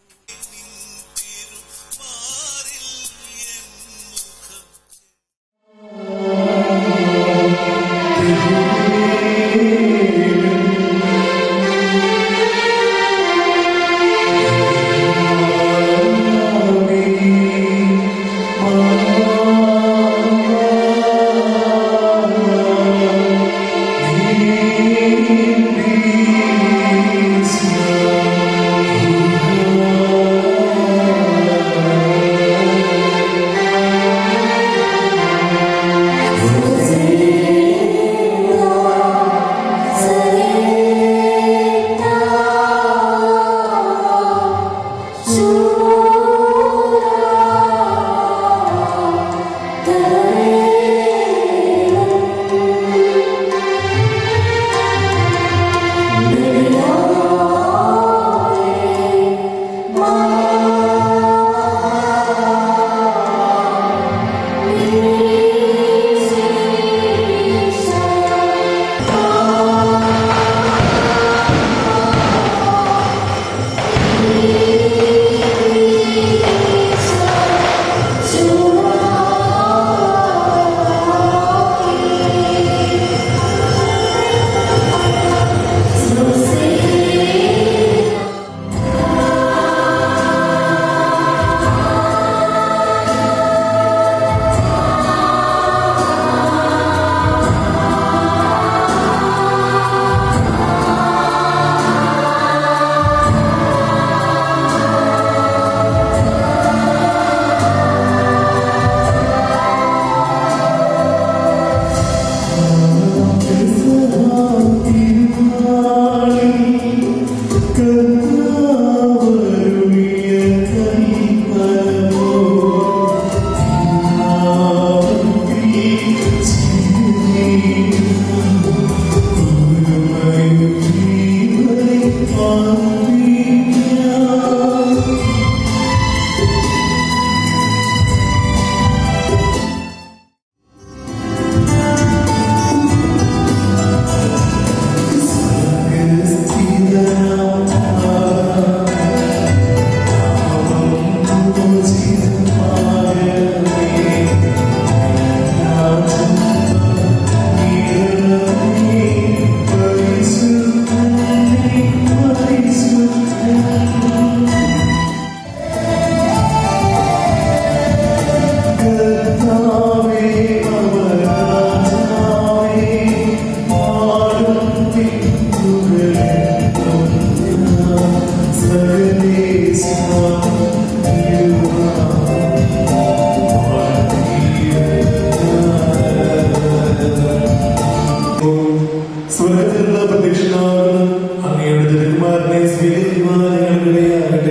സ്വർഗത്തിലുള്ള പ്രത്യക്ഷനാകുന്ന അങ്ങയുടെ ജനകുമാരനെ സ്വീകരിക്കുവാൻ ഞങ്ങൾക്കിടയാകട്ടെ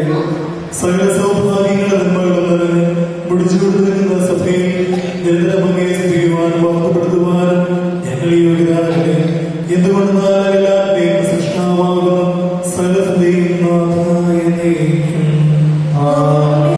സകല സൗഭാഗ്യങ്ങൾ നന്മകളുള്ളവന് മുടിച്ചുകൊണ്ടു നിൽക്കുന്ന സഭയിൽ നിരന്തരം അങ്ങയെ സ്തുതിക്കുവാനും മഹത്വപ്പെടുത്തുവാനും ഞങ്ങൾ യോഗ്യരാകട്ടെ എന്തുകൊണ്ടെന്നാൽ എല്ലാവരുടെയും സൃഷ്ടാവാകുന്നു സകലത്തിന്റെയും നാഥായ ദൈവം. ആമേൻ.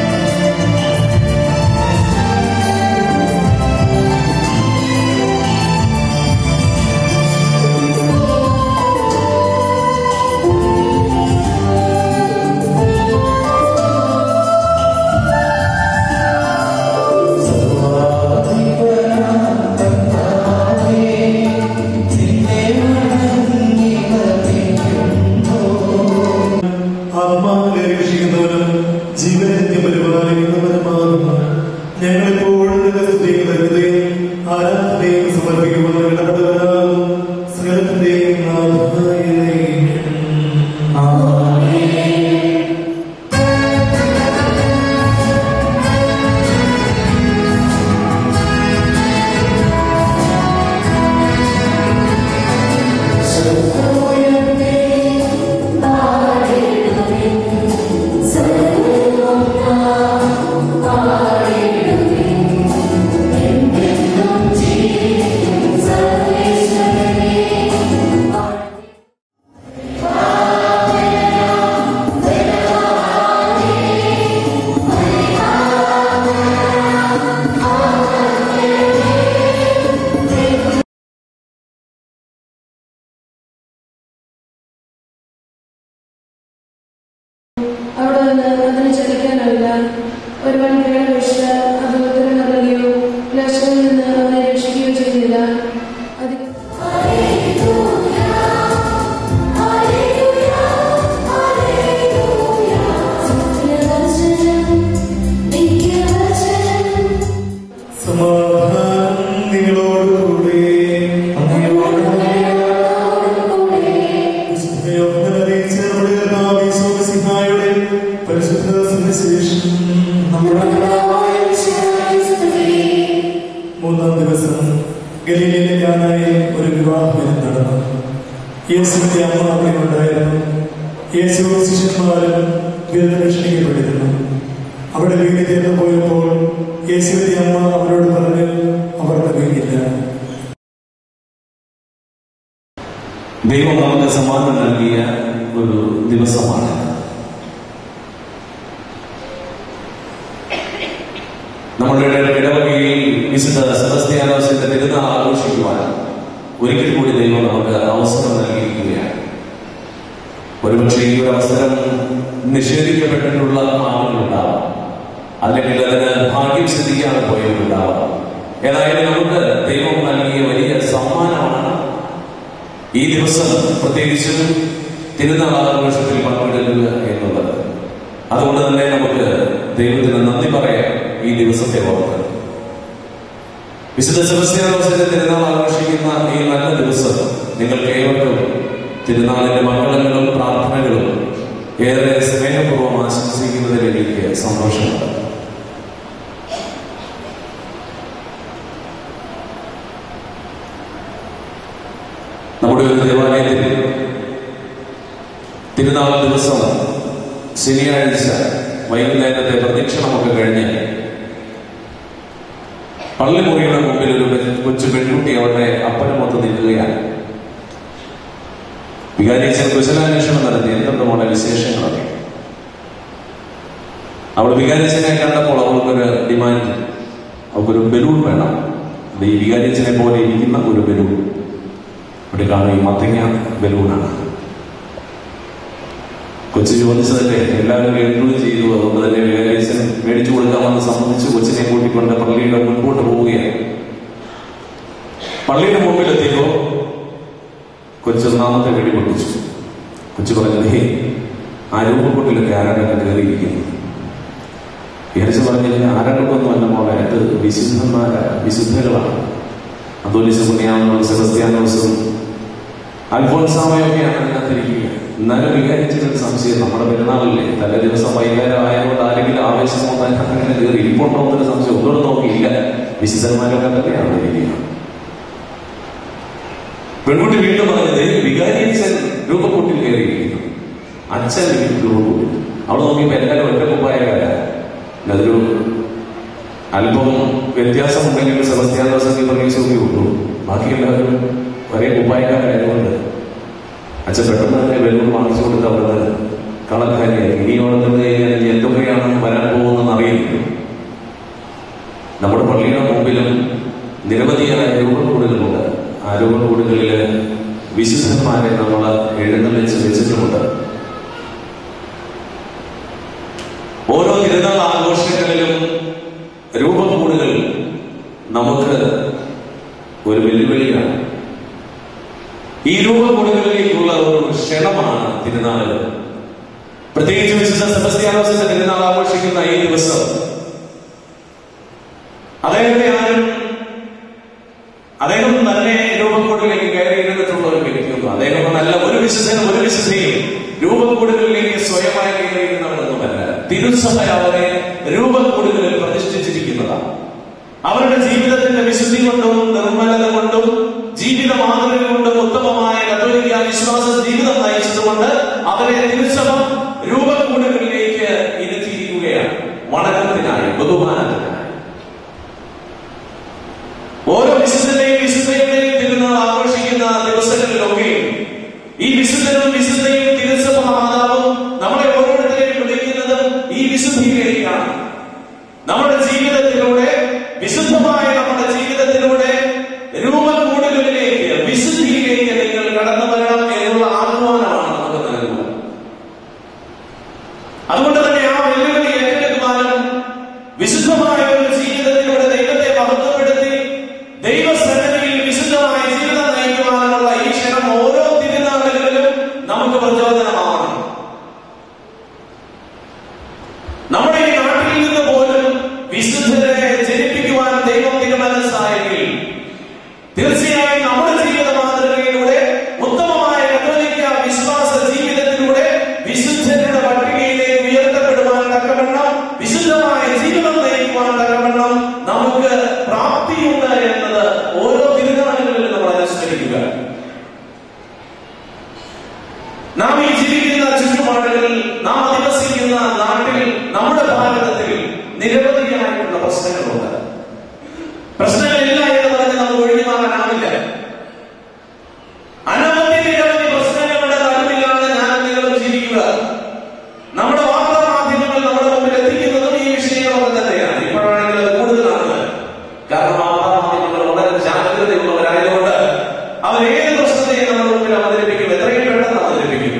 ആത്മാവിനെ രക്ഷിക്കുന്നവനും ജീവനെ പരിപാലിക്കുന്നവനുമാകുന്നു ഞങ്ങളെപ്പോഴും നിന്റെ സ്തുതിയും കരുതയും ആരാധനയും സമർപ്പിക്കുവാൻ കടപ്പെട്ടവരാകും സകലത്തിന്റെയും നാഥായ ദൈവം. ആമേൻ. Thank യേശുവിന്റെ അമ്മ അവിടെ ഉണ്ടായിരുന്നു യേശുവും ശിഷ്യന്മാരും വിരുദ്ധ ക്ഷണിക്കപ്പെട്ടിരുന്നു അവിടെ വീട് തീർന്നു പോയപ്പോൾ യേശുവിന്റെ അമ്മ അവരോട് പറഞ്ഞു അവരുടെ വീടില്ല ദൈവം നമുക്ക് സമ്മാനം നൽകിയ ഒരു ദിവസമാണ് നമ്മളുടെ ഇടവകയിൽ വിശുദ്ധ സെബസ്ത്യാനോസിന്റെ തിരുനാൾ ആഘോഷിക്കുവാൻ ഒരിക്കൽ കൂടി ദൈവം നമുക്ക് അവസരം നൽകിയിരിക്കുകയാണ് ഒരുപക്ഷെ ഈ ഒരു അവസരം നിഷേധിക്കപ്പെട്ടിട്ടുള്ള ആളുകളുണ്ടാവാം അല്ലെങ്കിൽ അതിന് ഭാഗ്യം സിദ്ധിക്കാതെ പോയവരുണ്ടാവാം ഏതായാലും നമുക്ക് ദൈവം നൽകിയ വലിയ സമ്മാനമാണ് ഈ ദിവസം പ്രത്യേകിച്ചും തിരുനാൾ ആഘോഷത്തിൽ പങ്കെടുക്കുക എന്നുള്ളത് അതുകൊണ്ട് തന്നെ നമുക്ക് ദൈവത്തിന് നന്ദി പറയാം ഈ ദിവസത്തെ ഓർത്ത് വിശുദ്ധ സെബസ്ത്യാനോസിന്റെ തിരുനാൾ ആഘോഷിക്കുന്ന ഈ നല്ല ദിവസം നിങ്ങൾക്ക് ഏവർക്കും തിരുനാളിന്റെ മംഗളങ്ങളും പ്രാർത്ഥനകളും ഏറെ സ്നേഹപൂർവ്വം ആശംസിക്കുന്നതിൽ എനിക്ക് സന്തോഷമുണ്ട് നമ്മുടെ ഒരു ദേവാലയത്തിൽ തിരുനാൾ ദിവസം ശനിയാഴ്ച വൈകുന്നേരത്തെ പ്രദക്ഷിണമൊക്കെ കഴിഞ്ഞ് പള്ളിമുറിയുടെ മുമ്പിൽ ഒരു പെ- കൊച്ചു പെൺകുട്ടി അവരുടെ അപ്പനമൊത്ത് നിൽക്കുകയാണ് വികാരിച്ചൻ കുശലാന്വേഷണം നടത്തി എന്തുണ്ട് മോളെ വിശേഷങ്ങളൊക്കെ അവൾ വികാരിച്ചനെ കണ്ടപ്പോൾ അവൾക്കൊരു ഡിമാൻഡ് അവൾക്കൊരു ബലൂൺ വേണം അത് ഈ വികാരിച്ചനെ പോലെ ഇരിക്കുന്ന ഒരു ബലൂൺ ഇവിടെ കാണും ഈ മത്തങ്ങ ബലൂണാണ് കൊച്ചു ചോദിച്ചതല്ലേ എല്ലാവരും എൻജോയ് ചെയ്തു അതുകൊണ്ട് തന്നെ വികാരിച്ചൻ മേടിച്ചു കൊടുക്കാമെന്ന് സമ്മതിച്ച് കൊച്ചിനെ കൂട്ടിക്കൊണ്ട് പള്ളിയുടെ മുൻപോട്ട് പോവുകയാണ് പള്ളിയുടെ മുമ്പിലെത്തിയപ്പോ കൊച്ചു ഒന്നാമത്തെ വെടി പൊട്ടിച്ചു കൊച്ചു പറഞ്ഞത് ഹേ ആ രൂപക്കൊണ്ടിലൊക്കെ ആരാടൊക്കെ കയറിയിരിക്കുന്നു വിചാരിച്ചു പറഞ്ഞില്ല ആരാടൊക്കൊന്നും അല്ല മോളെ അത് വിശുദ്ധന്മാരാ വിശുദ്ധകളാണ് അതോലിസ് പുണ്യാമനും സെബസ്ത്യാനോസും അൽഫോൻസാമയൊക്കെയാണ് അതിനകത്തിരിക്കുക എന്നാലും വികാരിച്ചൊരു സംശയം നമ്മുടെ പെരുന്നാളല്ലേ തലേ ദിവസം വൈകുന്നേരം ആയതുകൊണ്ട് ആരെങ്കിലും ആവേശം കൊണ്ടാൽ അങ്ങനെ കയറി ഇരിപ്പുണ്ടോ എന്നൊരു സംശയം ഒന്നും നോക്കിയില്ല വിശുദ്ധന്മാരൊക്കെ തന്നെയാണ് ഇരിക്കുക പെൺകുട്ടി വീണ്ടും പറഞ്ഞത് വികാരിയച്ഛൻ രൂപക്കൂട്ടിൽ കയറിയിരിക്കുന്നു അച്ഛൻ വീട്ടിൽ രൂപക്കൂട്ടിൽ അവൾ നോക്കിയപ്പോ എല്ലാവരും ഒറ്റ കുപ്പായക്കാരാ അതൊരു അല്പം വ്യത്യാസമുണ്ടെങ്കിൽ സെബസ്ത്യാനോസൊക്കെ പ്രവേശിച്ചൊക്കെ ഉള്ളൂ ബാക്കി എല്ലാവരും ഒരേ കുപ്പായക്കാരായതുകൊണ്ട് അച്ഛൻ പെട്ടെന്ന് തന്നെ വെള്ളം വാങ്ങിച്ചു കൊടുത്ത് അവിടുന്ന് കളക്കാരിയായി ഇനി ഓണത്തിന് കഴിഞ്ഞാൽ എന്തൊക്കെയാണ് വരാൻ പോകുന്നതെന്ന് അറിയില്ല നമ്മുടെ പള്ളിയുടെ മുമ്പിലും നിരവധിയായ രൂപക്കൂടുകളുണ്ട് ആ രൂപക്കൂടുകളിൽ വിശുദ്ധന്മാരെ നമ്മൾ എഴുന്നള്ളിച്ച് വെച്ചിട്ടുമുണ്ട് ഓരോ തിരുനാൾ ആഘോഷങ്ങളിലും രൂപക്കൂടുകൾ നമുക്ക് ഒരു വെല്ലുവിളിയാണ് ഈ രൂപക്കൂടുകളിലേക്കുള്ള ഒരു ക്ഷണമാണ് തിരുനാളുകൾ പ്രത്യേകിച്ച് വിശുദ്ധ സെബസ്ത്യാനോസിന്റെ തിരുനാൾ ആഘോഷിക്കുന്ന ഈ ദിവസം അദ്ദേഹത്തെ ആരും അദ്ദേഹം തന്നെ രൂപക്കൂടിലേക്ക് കയറി ഇരുന്നിട്ടുള്ള ഒരു വ്യക്തിയൊന്നും അദ്ദേഹം നല്ല ഒരു വിശുദ്ധനും ഒരു വിശുദ്ധയും രൂപക്കൂടുകളിലേക്ക് സ്വയമായി കയറിയിരുന്നവരൊന്നുമല്ല തിരുസഭ അവരെ രൂപക്കൂടുകളിൽ പ്രതിഷ്ഠിച്ചിരിക്കുന്നതാണ് അവരുടെ ജീവിതത്തിന്റെ വിശുദ്ധി കൊണ്ടും നിർമ്മലത കൊണ്ടും ജീവിത മാതൃക കൊണ്ടും ഉത്തമമായ കത്തോലിക്ക വിശ്വാസ ജീവിതം നയിച്ചതുകൊണ്ട് അവരെ തിരുസഭ രൂപക്കൂടുകളിലേക്ക് ഇരുത്തിയിരിക്കുകയാണ് വണക്കത്തിനായി ബഹുമാനത്തിനായി ഓരോ വിശുദ്ധന്റെയും വിശുദ്ധയുടെയും തിരുനാൾ ആഘോഷിക്കുന്ന ദിവസങ്ങളിലൊക്കെ ഈ വിശുദ്ധനും വിശുദ്ധയും തിരുസഭ മാതാവും നമ്മളെ ഓരോരുത്തരെയും വിളിക്കുന്നതും ഈ വിശുദ്ധിയിലേക്കാണ് നമ്മുടെ ജീവിതത്തിലൂടെ വിശുദ്ധമായ നമ്മുടെ ജീവിതത്തിലൂടെ രൂപക്കൂടുകളിലേക്ക് വിശുദ്ധിയിലേക്ക് നിങ്ങൾ കടന്നു വരണം എന്നുള്ള ആഹ്വാനമാണ് നമുക്ക് നൽകുന്നത് അതുകൊണ്ട് തന്നെ ആ വെല്ലുവിളി ഏറ്റെടുക്കുവാനും വിശുദ്ധമായ ഒരു ജീവിതത്തിലൂടെ ദൈവത്തെ മഹത്വപ്പെടുത്തി ദൈവസന്നിധിയിൽ വിശുദ്ധമായ ജീവിതം നയിക്കുവാനുള്ള ഈ ക്ഷണം ഓരോ തിരുനാളുകളിലും നമുക്ക് പ്രചോദനമാവണം നമ്മുടെ ഈ നാട്ടിൽ നിന്ന് പോലും വിശുദ്ധരെ ജനിപ്പിക്കുവാൻ ദൈവം തിരുമനസ്സായെങ്കിൽ തീർച്ചയായും നമ്മുടെ ജീവിത മാതൃകയിലൂടെ ഉത്തമമായ കത്തോലിക്ക വിശ്വാസ ജീവിതത്തിലൂടെ വിശുദ്ധരുടെ പട്ടികയിലേക്ക് ഉയർത്തപ്പെടുവാൻ തക്കവണ്ണം വിശുദ്ധമായ ജീവിതം നയിക്കുവാൻ തക്കവണ്ണം നമുക്ക് പ്രാപ്തിയുണ്ട് എന്നത് ഓരോ തിരുനാളുകളിലും നമ്മൾ അനുസ്മരിക്കുക നിരവധിയായിട്ടുള്ള പ്രശ്നങ്ങളുണ്ട് പ്രശ്നങ്ങളില്ല എന്ന് പറഞ്ഞ് നമുക്ക് ഒഴിഞ്ഞു മാറാനാവില്ല അനവധി നിരവധി പ്രശ്നങ്ങളുടെ നടുവിലാണ് ഞാൻ നിങ്ങളും ജീവിക്കുക നമ്മുടെ വാർത്താ മാധ്യമങ്ങൾ നമ്മുടെ മുമ്പിൽ എത്തിക്കുന്നതും ഈ വിഷയങ്ങളൊക്കെ തന്നെയാണ് ഇപ്പോഴാണെങ്കിൽ അത് കൂടുതലാണ് കാരണം വാർത്താ മാധ്യമങ്ങൾ വളരെ ജാഗ്രതയുള്ളവരായതുകൊണ്ട് അവർ ഏത് പ്രശ്നത്തെയും നമ്മുടെ മുമ്പിൽ അവതരിപ്പിക്കും എത്രയും പെട്ടെന്ന് അവതരിപ്പിക്കും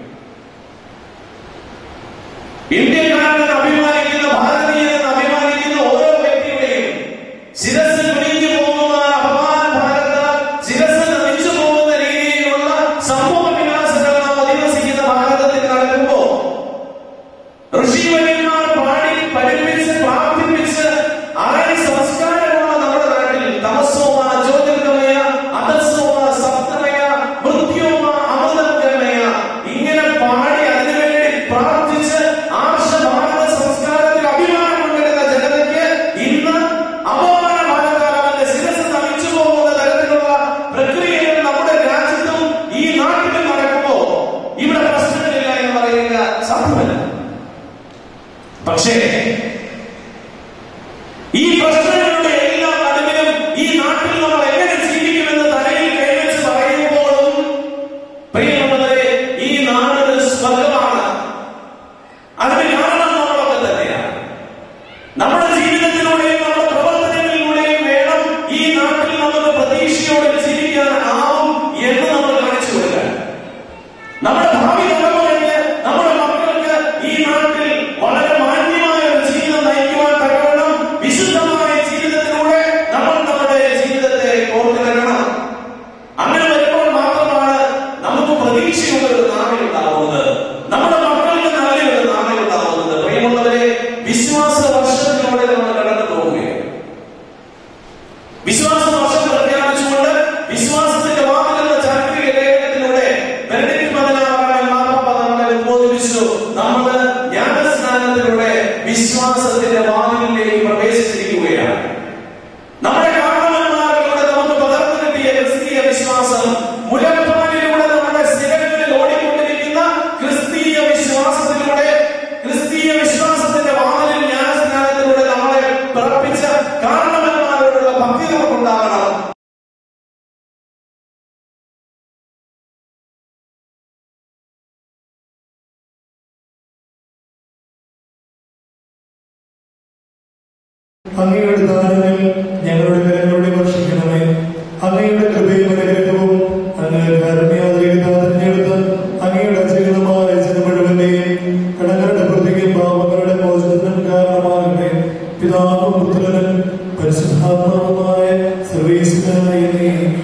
ഇന്ത്യക്കാരൻ അഭിമാനിക്കുന്ന ഭാരതീയൻ അഭിമാനിക്കുന്ന ഓരോ വ്യക്തിയുടെയും ശിരസ് പിടിഞ്ഞു പോകുന്ന അപമാന ഭാരത ശിരസ് നമിച്ചു പോകുന്ന രീതിയിലുള്ള സംഭവ വികാസങ്ങൾ നാം അധിവസിക്കുന്ന ഭാരതത്തിൽ നടക്കുമ്പോ ഋഷിവര്യന്മാർ പാടി പഠിപ്പിച്ച് പ്രാർത്ഥിപ്പിച്ച് ആയി സംസ്കാരമുള്ള നമ്മുടെ നാട്ടിൽ തമസോമ ജ്യോതിർഗമയ അധസോമ സപ്തമയ മൃത്യോമ അമൃതഗമയ ഇങ്ങനെ പാടി അതിനുവേണ്ടി പ്രാർത്ഥിച്ച് ആർഷ ഭാരത സംസ്കാരത്തിൽ അഭിമാനം കൊണ്ടിരുന്ന ജനതയ്ക്ക് ഇന്ന് അപമാന ഭാരതാവിന്റെ ശിരസ് നമിച്ചു പോകുന്ന തരത്തിലുള്ള പ്രക്രിയകൾ നമ്മുടെ രാജ്യത്തും ഈ നാട്ടിലും നടക്കുമ്പോ ഇവിടെ പ്രശ്നങ്ങളില്ല എന്ന് പറയുക സാധ്യമല്ല പക്ഷേ ഈ പ്രശ്നങ്ങളുടെ എല്ലാ നടുവിലും ഈ നാട്ടിൽ നമ്മൾ എങ്ങനെ ജീവിക്കുമെന്ന് തലയിൽ കൈവച്ച് പറയുമ്പോഴും പ്രിയമുള്ളവരെ ഈ നാട് ഒരു സ്വർഗമാണ് അതിന് കാരണം നമ്മളൊക്കെ തന്നെയാണ് നമ്മുടെ ജീവിതത്തിലൂടെയും നമ്മുടെ പ്രവർത്തനങ്ങളിലൂടെയും വേണം ഈ നാട്ടിൽ നമുക്ക് പ്രതീക്ഷയോടെ ജീവിക്കാൻ ആവും എന്ന് നമ്മൾ കാണിച്ചു കൊടുക്കാൻ നമ്മുടെ ഭാവി തലമുറയ്ക്ക് നമ്മുടെ മക്കൾക്ക് ഈ നാട്ടിൽ വളരെ മാന്യമായ ഒരു ജീവിതം നയിക്കുവാൻ തക്കവണ്ണം വിശുദ്ധമായ ജീവിതത്തിലൂടെ നമ്മൾ നമ്മുടെ ജീവിതത്തെ ഓർത്തിറങ്ങണം അങ്ങനെ വരുമ്പോൾ മാത്രമാണ് നമുക്ക് പ്രതീക്ഷയുള്ള ഒരു നാളെ ഉണ്ടാവുന്നത് നമ്മുടെ മക്കൾക്ക് നല്ലൊരു നാളെ ഉണ്ടാവുന്നത് പ്രിയമുള്ളവരെ വിശ്വാസ വർഷത്തിലൂടെ നമ്മൾ കടന്നു പോവുകയാണ് വിശ്വാസ വർഷം പ്രഖ്യാപിച്ചുകൊണ്ട് വിശ്വാസത്തിന്റെ വാക്കുകളുടെ ചാക്രിക ലേഖനത്തിലൂടെ ബെനഡിക്ട് പതിനാറാമൻ മാർപ്പാപ്പ നമ്മളെ ഉദ്ബോധിപ്പിച്ചു നമ്മൾ ജ്ഞാനസ്നാനത്തിലൂടെ വിശ്വാസത്തിന്റെ വാതിലിലേക്ക് പ്രവേശിച്ചിരിക്കുകയാണ് നമ്മുടെ കാരണവന്മാരിലൂടെ നമുക്ക് പകർന്നു കിട്ടിയ ക്രിസ്തീയ വിശ്വാസം മുലപ്പാലിലൂടെ നമ്മുടെ സ്ഥിരങ്ങളിൽ ഓടിക്കൊണ്ടിരിക്കുന്ന ക്രിസ്തീയ വിശ്വാസത്തിലൂടെ ക്രിസ്തീയ വിശ്വാസത്തിന്റെ വാതിലിൽ ജ്ഞാനസ്നാനത്തിലൂടെ നമ്മളെ പിറപ്പിച്ച കാരണവന്മാരോടുള്ള ഭക്തി നമുക്കുണ്ടാകണം അങ്ങയുടെ ദാനങ്ങൾ ഞങ്ങളുടെ കരങ്ങളുടെ വർഷിക്കണമേ അങ്ങയുടെ കൃപയും അനുഗ്രഹവും അങ്ങ് കാരുണ്യാതിരിക്കുന്ന തിരഞ്ഞെടുത്ത് അങ്ങയുടെ അചരിതമായ ജനം മുഴുവന്റെയും കടങ്ങളുടെ പ്രതിക്കും പാപങ്ങളുടെ മോചനത്തിനും കാരണമാകട്ടെ പിതാവും പുത്രനും പരിശുദ്ധാത്മാവുമായ സർവീസിനായി നീക്കും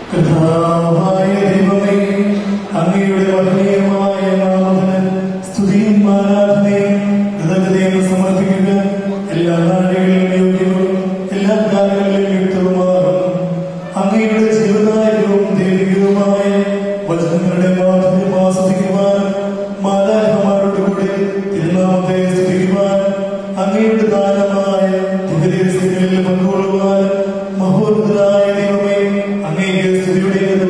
കർത്താവായ ദൈവമേ അങ്ങയുടെ മഹനീയമായ നാമത്തിന് സ്തുതിയും ആരാധനയും കൃതജ്ഞതയും സമർപ്പിക്കുക എല്ലാ നാടുകളിലും യോഗ്യവും എല്ലാ കാലങ്ങളിലും യുക്തവുമാകും അങ്ങയുടെ ജീവനായകവും ദൈവികവുമായ വചനങ്ങളുടെ മാധുര്യം ആസ്വദിക്കുവാൻ മാതാഹമാരുടെ കൂടെ തിരുനാമത്തെ സ്തുതിക്കുവാൻ അങ്ങയുടെ ദാനമായ ദിവ്യദിവസങ്ങളിൽ പങ്കുകൊള്ളുവാൻ മഹോന്നതരായ ദൈവമേ അങ്ങയുടെ സ്തുതിയുടെ